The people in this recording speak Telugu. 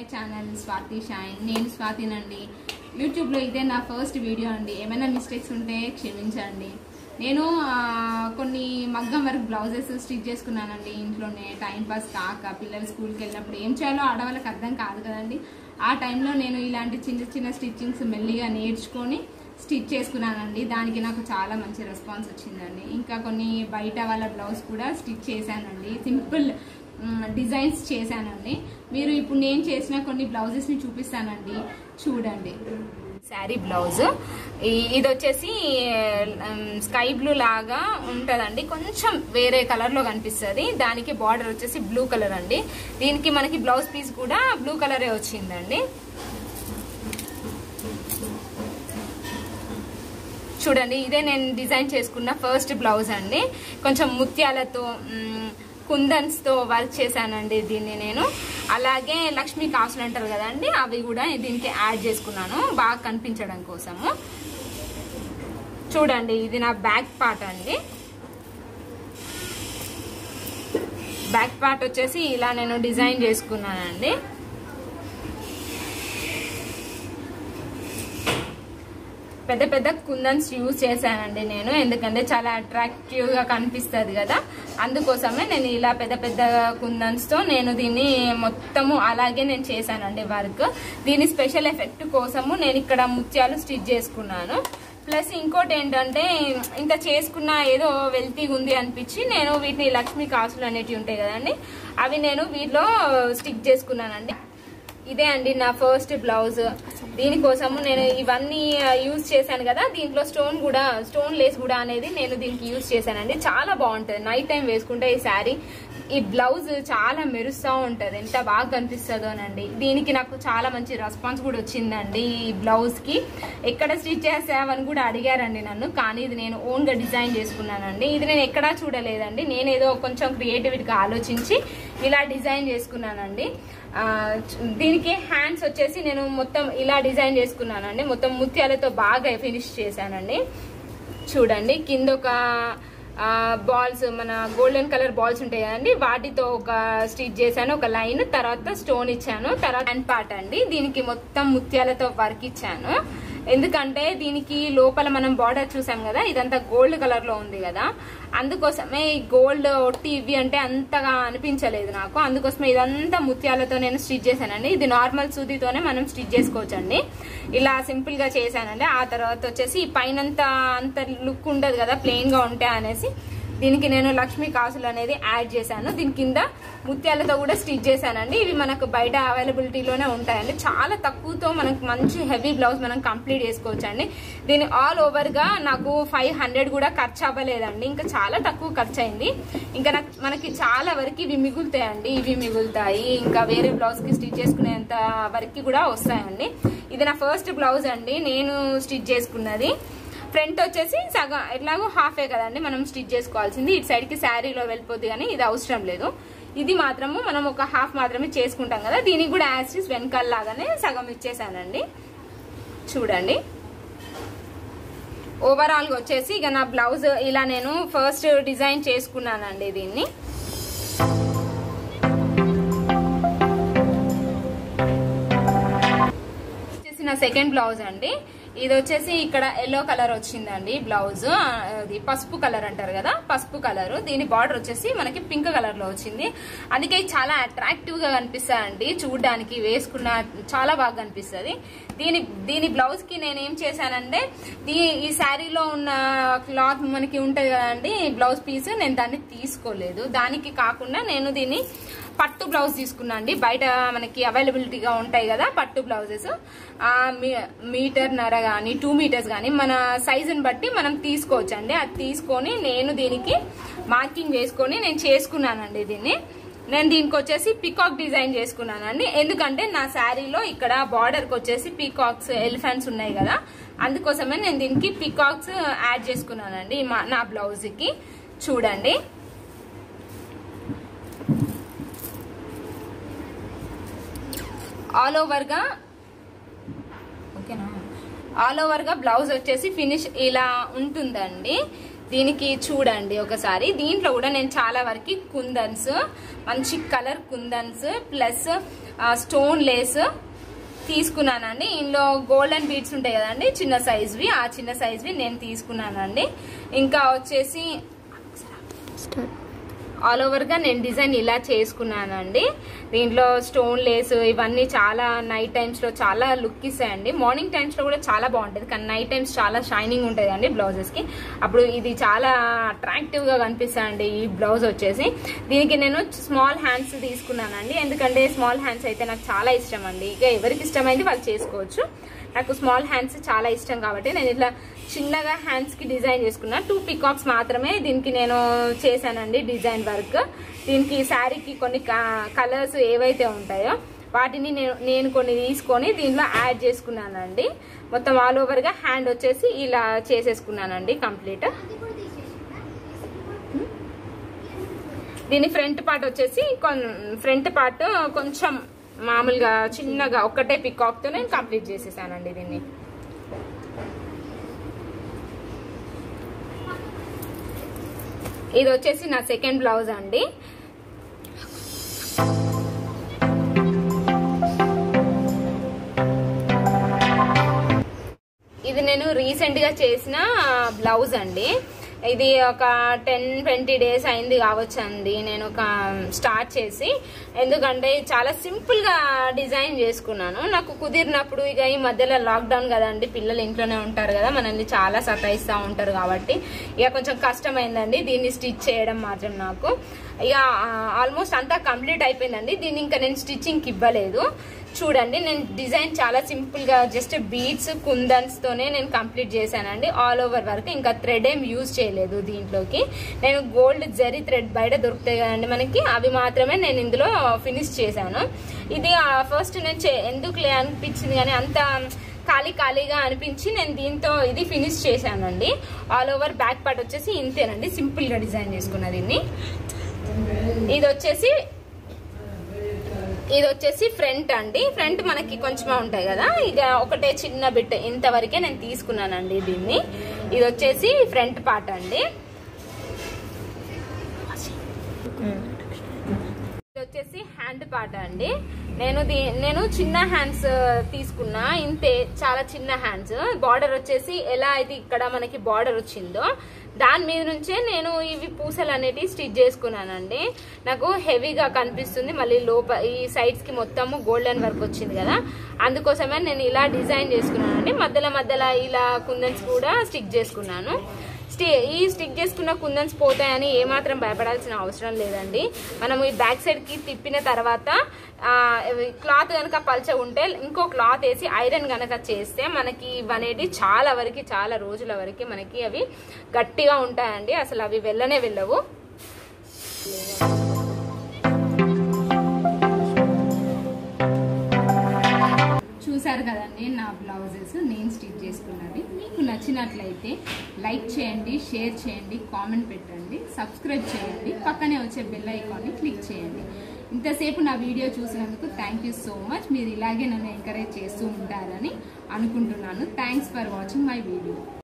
ఛానల్ స్వాతి షైన్ నేను స్వాతినండి యూట్యూబ్లో ఇదే నా ఫస్ట్ వీడియో అండి ఏమైనా మిస్టేక్స్ ఉంటే క్షమించండి నేను ఆ, కొన్ని మగ్గం వర్క్ బ్లౌజెస్ స్టిచ్ చేసుకున్నానండి ఇంట్లోనే టైం పాస్ కాక పిల్లలు స్కూల్కి వెళ్ళినప్పుడు ఏం చేయాలో ఆడవాళ్ళకి అర్థం కాదు కదండి ఆ టైంలో నేను ఇలాంటి చిన్న చిన్న స్టిచ్చింగ్స్ మెల్లిగా నేర్చుకొని స్టిచ్ చేసుకున్నానండి దానికి నాకు చాలా మంచి రెస్పాన్స్ వచ్చిందండి ఇంకా కొన్ని బయట వాళ్ళ బ్లౌజ్ కూడా స్టిచ్ చేశానండి సింపుల్ మ్, డిజైన్స్ చేశానండి మీరు ఇప్పుడు నేను చేసిన కొన్ని బ్లౌజెస్ని చూపిస్తానండి చూడండి శారీ బ్లౌజ్ ఈ- ఇది వచ్చేసి ఉమ్, స్కై బ్లూ లాగా ఉంటదండి కొంచెం వేరే కలర్ లో కనిపిస్తుంది దానికి బార్డర్ వచ్చేసి బ్లూ కలర్ అండి దీనికి మనకి బ్లౌజ్ పీస్ కూడా బ్లూ కలరే వచ్చిందండి చూడండి ఇదే నేను డిజైన్ చేసుకున్న ఫస్ట్ బ్లౌజ్ అండి కొంచెం ముత్యాలతో మ్, కుందన్స్ తో వర్క్ చేశానండి దీన్ని నేను అలాగే లక్ష్మీ కాసులు అంటారు కదండి అవి కూడా దీనికి యాడ్ చేసుకున్నాను బాగా కనిపించడం కోసము చూడండి ఇది నా బ్యాక్ పార్ట్ అండి బ్యాక్ పార్ట్ వచ్చేసి ఇలా నేను డిజైన్ చేసుకున్నానండి పెద్ద పెద్ద కుందన్స్ యూజ్ చేశానండి నేను ఎందుకంటే చాలా అట్రాక్టివ్ గా కనిపిస్తుంది కదా అందుకోసమే నేను ఇలా పెద్ద పెద్ద కుందన్స్ తో నేను దీన్ని మొత్తము అలాగే నేను చేశానండి వర్క్ దీని స్పెషల్ ఎఫెక్ట్ కోసము నేను ఇక్కడ ముత్యాలు స్టిచ్ చేసుకున్నాను ప్లస్ ఇంకోటి ఏంటంటే ఇంత చేసుకున్న ఏదో వెల్తీగా ఉంది అనిపించి నేను వీటిని లక్ష్మీ కాసులు అనేటివి ఉంటాయి కదండి అవి నేను వీటిలో స్టిక్ చేసుకున్నానండి ఇదే అండి నా ఫస్ట్ బ్లౌజ్ దీనికోసము నేను ఇవన్నీ యూజ్ చేశాను కదా దీంట్లో స్టోన్ కూడా స్టోన్ లేస్ కూడా అనేది నేను దీనికి యూజ్ చేశానండి చాలా బాగుంటుంది నైట్ టైం వేసుకుంటే ఈ శారీ ఈ బ్లౌజ్ చాలా మెరుస్తూ ఉంటుంది ఎంత బాగా కనిపిస్తుందోనండి దీనికి నాకు చాలా మంచి రెస్పాన్స్ కూడా వచ్చిందండి ఈ బ్లౌజ్ కి ఎక్కడ స్టిచ్ చేసావని కూడా అడిగారండి నన్ను కానీ ఇది నేను ఓన్ గా డిజైన్ చేసుకున్నానండి ఇది నేను ఎక్కడా చూడలేదండి నేను ఏదో కొంచెం క్రియేటివిటీగా ఆలోచించి ఇలా డిజైన్ చేసుకున్నానండి ఆ, దీనికి హ్యాండ్స్ వచ్చేసి నేను మొత్తం ఇలా డిజైన్ చేసుకున్నానండి మొత్తం ముత్యాలతో బాగా ఫినిష్ చేశానండి చూడండి కింద ఒక బాల్స్ మన గోల్డెన్ కలర్ బాల్స్ ఉంటాయి కదండి వాటితో ఒక స్టిచ్ చేశాను ఒక లైన్ తర్వాత స్టోన్ ఇచ్చాను తర్వాత హ్యాండ్ పార్ట్ అండి దీనికి మొత్తం ముత్యాలతో వర్క్ ఇచ్చాను ఎందుకంటే దీనికి లోపల మనం బార్డర్ చూసాం కదా ఇదంతా గోల్డ్ కలర్ లో ఉంది కదా అందుకోసమే ఈ గోల్డ్ ఒట్టి ఇవి అంటే అంతగా అనిపించలేదు నాకు అందుకోసమే ఇదంతా ముత్యాలతో నేను స్టిచ్ చేశానండి ఇది నార్మల్ సూదితోనే మనం స్టిచ్ చేసుకోవచ్చండి ఇలా సింపుల్ గా చేశానండి ఆ తర్వాత వచ్చేసి ఈ పైనంత అంత లుక్ ఉండదు కదా ప్లెయిన్ గా ఉంటే అనేసి దీనికి నేను లక్ష్మీ కాసులు అనేది యాడ్ చేశాను దీని కింద ముత్యాలతో కూడా స్టిచ్ చేశానండి ఇవి మనకు బయట అవైలబిలిటీలోనే ఉంటాయండి చాలా తక్కువతో మనకు మంచి హెవీ బ్లౌజ్ మనం కంప్లీట్ చేసుకోవచ్చు అండి దీని ఆల్ ఓవర్ గా నాకు ఫైవ్ హండ్రెడ్ కూడా ఖర్చు అవ్వలేదండి ఇంకా చాలా తక్కువ ఖర్చు అయింది ఇంకా నాకు మనకి చాలా వరకు ఇవి మిగులుతాయండి ఇవి మిగులుతాయి ఇంకా వేరే బ్లౌజ్ కి స్టిచ్ చేసుకునేంత వరకు కూడా వస్తాయండి ఇది నా ఫస్ట్ బ్లౌజ్ అండి నేను స్టిచ్ చేసుకున్నది ఫ్రంట్ వచ్చేసి సగం ఎట్లాగో హాఫే కదండి మనం స్టిచ్ చేసుకోవాల్సింది ఇటు సైడ్ కి శారీలో వెళ్ళిపోద్ది కానీ ఇది అవసరం లేదు ఇది మాత్రము మనం ఒక హాఫ్ మాత్రమే చేసుకుంటాం కదా దీనికి కూడా యాసిస్ వెనకాల లాగానే సగం ఇచ్చేసానండి చూడండి ఓవరాల్ గా వచ్చేసి ఇక నా బ్లౌజ్ ఇలా నేను ఫస్ట్ డిజైన్ చేసుకున్నానండి దీన్ని వచ్చేసి నా సెకండ్ బ్లౌజ్ అండి ఇది వచ్చేసి ఇక్కడ ఎల్లో కలర్ వచ్చిందండి బ్లౌజ్ ఆ, అది పసుపు కలర్ అంటారు కదా పసుపు కలర్ దీని బార్డర్ వచ్చేసి మనకి పింక్ కలర్ లో వచ్చింది అందుకే ఇది చాలా అట్రాక్టివ్ గా కనిపిస్తాయండి చూడడానికి వేసుకున్న చాలా బాగా కనిపిస్తుంది దీని దీని బ్లౌజ్ కి నేను ఏం చేశానంటే దీ ఈ శారీలో ఉన్న క్లాత్ మనకి ఉంటది కదండి బ్లౌజ్ పీస్ నేను దాన్ని తీసుకోలేదు దానికి కాకుండా నేను దీన్ని పట్టు బ్లౌజ్ తీసుకున్నా అండి బయట మనకి అవైలబిలిటీగా ఉంటాయి కదా పట్టు బ్లౌజెస్ ఆ మీ- మీటర్ నర కానీ టూ మీటర్స్ కానీ మన సైజుని బట్టి మనం తీసుకోవచ్చు అండి అది తీసుకొని నేను దీనికి మార్కింగ్ వేసుకొని నేను చేసుకున్నానండి దీన్ని నేను దీనికి వచ్చేసి పికాక్ డిజైన్ చేసుకున్నానండి ఎందుకంటే నా శారీలో ఇక్కడ బార్డర్కి వచ్చేసి పీకాక్స్ ఎలిఫెంట్స్ ఉన్నాయి కదా అందుకోసమే నేను దీనికి పికాక్స్ యాడ్ చేసుకున్నానండి మా- నా బ్లౌజ్కి చూడండి ఆల్ ఓవర్ గా ఓకేనా ఆల్ ఓవర్ గా బ్లౌజ్ వచ్చేసి ఫినిష్ ఇలా ఉంటుందండి దీనికి చూడండి ఒకసారి దీంట్లో కూడా నేను చాలా వరకు కుందన్స్ మంచి colour kundans plus stone lace తీసుకున్నానండి ఇందులో గోల్డెన్ బీడ్స్ ఉంటాయి కదండి చిన్న సైజ్వి ఆ చిన్న సైజ్వి నేను తీసుకున్నానండి ఇంకా వచ్చేసి ఆల్ ఓవర్గా నేను డిజైన్ ఇలా చేసుకున్నానండి దీంట్లో స్టోన్ లేస్ ఇవన్నీ చాలా నైట్ టైమ్స్లో చాలా లుక్ ఇస్తాయండి మార్నింగ్ టైమ్స్లో కూడా చాలా బాగుంటుంది కానీ నైట్ టైమ్స్ చాలా షైనింగ్ ఉంటుంది అండి బ్లౌజెస్కి అప్పుడు ఇది చాలా అట్రాక్టివ్గా కనిపిస్తాయండి ఈ బ్లౌజ్ వచ్చేసి దీనికి నేను స్మాల్ హ్యాండ్స్ తీసుకున్నానండి ఎందుకంటే స్మాల్ హ్యాండ్స్ అయితే నాకు చాలా ఇష్టం అండి ఇక ఎవరికి ఇష్టమైంది వాళ్ళు చేసుకోవచ్చు నాకు స్మాల్ హ్యాండ్స్ చాలా ఇష్టం కాబట్టి నేను ఇట్లా చిన్నగా హ్యాండ్స్ కి డిజైన్ చేసుకున్నా టూ పికాక్స్ మాత్రమే దీనికి నేను చేశానండి డిజైన్ వర్క్ దీనికి శారీకి కొన్ని కలర్స్ ఏవైతే ఉంటాయో వాటిని నేను నేను కొన్ని తీసుకొని దీనిలో యాడ్ చేసుకున్నానండి మొత్తం ఆల్ ఓవర్గా హ్యాండ్ వచ్చేసి ఇలా చేసేసుకున్నానండి కంప్లీట్ దీని ఫ్రంట్ పార్ట్ వచ్చేసి ఫ్రంట్ పార్ట్ కొంచెం మామూలుగా చిన్నగా ఒక్కటే పికాక్ తో నేను కంప్లీట్ చేసేసానండి దీన్ని ఇది వచ్చేసి నా సెకండ్ బ్లౌజ్ అండి ఇది నేను రీసెంట్ గా చేసిన బ్లౌజ్ అండి ఇది ఒక టెన్ ట్వంటీ డేస్ అయింది కావచ్చు అండి నేను ఒక స్టార్ట్ చేసి ఎందుకంటే చాలా సింపుల్ గా డిజైన్ చేసుకున్నాను నాకు కుదిరినప్పుడు ఇక ఈ మధ్యలో లాక్డౌన్ కదండి పిల్లలు ఇంట్లోనే ఉంటారు కదా మనల్ని చాలా సతాయిస్తూ ఉంటారు కాబట్టి ఇక కొంచెం కష్టమైందండి దీన్ని స్టిచ్ చేయడం మాత్రం నాకు ఇక ఆల్మోస్ట్ అంతా కంప్లీట్ అయిపోయిందండి దీన్ని ఇంకా నేను స్టిచ్చింగ్కి ఇవ్వలేదు చూడండి నేను డిజైన్ చాలా సింపుల్ గా జస్ట్ బీడ్స్ కుందన్స్ తోనే నేను కంప్లీట్ చేశానండి ఆల్ ఓవర్ వర్క్ ఇంకా థ్రెడ్ ఏం యూజ్ చేయలేదు దీంట్లోకి నేను గోల్డ్ జరీ థ్రెడ్ బయట దొరుకుతాయి కదండి మనకి అవి మాత్రమే నేను ఇందులో ఫినిష్ చేశాను ఇది ఫస్ట్ నేను చే- ఎందుకులే అనిపించింది కానీ అంత ఖాళీ ఖాళీగా అనిపించి నేను దీంతో ఇది ఫినిష్ చేశానండి ఆల్ ఓవర్ బ్యాక్ పార్ట్ వచ్చేసి ఇంతేనండి సింపుల్ గా డిజైన్ చేసుకున్న దీన్ని ఇది వచ్చేసి ఇది వచ్చేసి ఫ్రంట్ అండి ఫ్రంట్ మనకి కొంచెమే ఉంటాయి కదా ఇక ఒకటే చిన్న బిట్ ఇంతవరకే నేను తీసుకున్నానండి దీన్ని ఇది వచ్చేసి ఫ్రంట్ పార్ట్ అండి ఇది వచ్చేసి హ్యాండ్ పార్ట్ అండి నేను దీ నేను చిన్న హ్యాండ్స్ తీసుకున్నా ఇంతే చాలా చిన్న హ్యాండ్స్ బార్డర్ వచ్చేసి ఎలా అయితే ఇక్కడ మనకి బార్డర్ వచ్చిందో దాని మీద నుంచే నేను ఇవి పూసలు అనేటివి స్టిచ్ చేసుకున్నానండి నాకు హెవీగా కనిపిస్తుంది మళ్ళీ లోప ఈ సైడ్స్ కి మొత్తము గోల్డెన్ వర్క్ వచ్చింది కదా అందుకోసమే నేను ఇలా డిజైన్ చేసుకున్నానండి మధ్యలో మధ్యలో ఇలా కుందన్స్ కూడా స్టిక్ చేసుకున్నాను స్టి ఈ స్టిక్ చేసుకున్న కుందన్స్ పోతాయని ఏమాత్రం భయపడాల్సిన అవసరం లేదండి మనం ఈ బ్యాక్ సైడ్ కి తిప్పిన తర్వాత క్లాత్ కనుక పల్చ ఉంటే ఇంకో క్లాత్ వేసి ఐరన్ కనుక చేస్తే మనకి ఇవనేటి చాలా వరకు చాలా రోజుల వరకు మనకి అవి గట్టిగా ఉంటాయండి అసలు అవి వెళ్ళనే వెళ్ళవు చూసారు కదండి నా బ్లౌజెస్ నేను స్టిచ్ చేసుకున్నవి మీకు నచ్చినట్లయితే లైక్ చేయండి షేర్ చేయండి కామెంట్ పెట్టండి సబ్స్క్రైబ్ చేయండి పక్కనే వచ్చే బెల్ ఐకాన్ని క్లిక్ చేయండి ఇంతసేపు నా వీడియో చూసినందుకు థ్యాంక్ యూ సో మచ్ మీరు ఇలాగే నన్ను ఎంకరేజ్ చేస్తూ ఉంటారని అనుకుంటున్నాను thanks for watching my video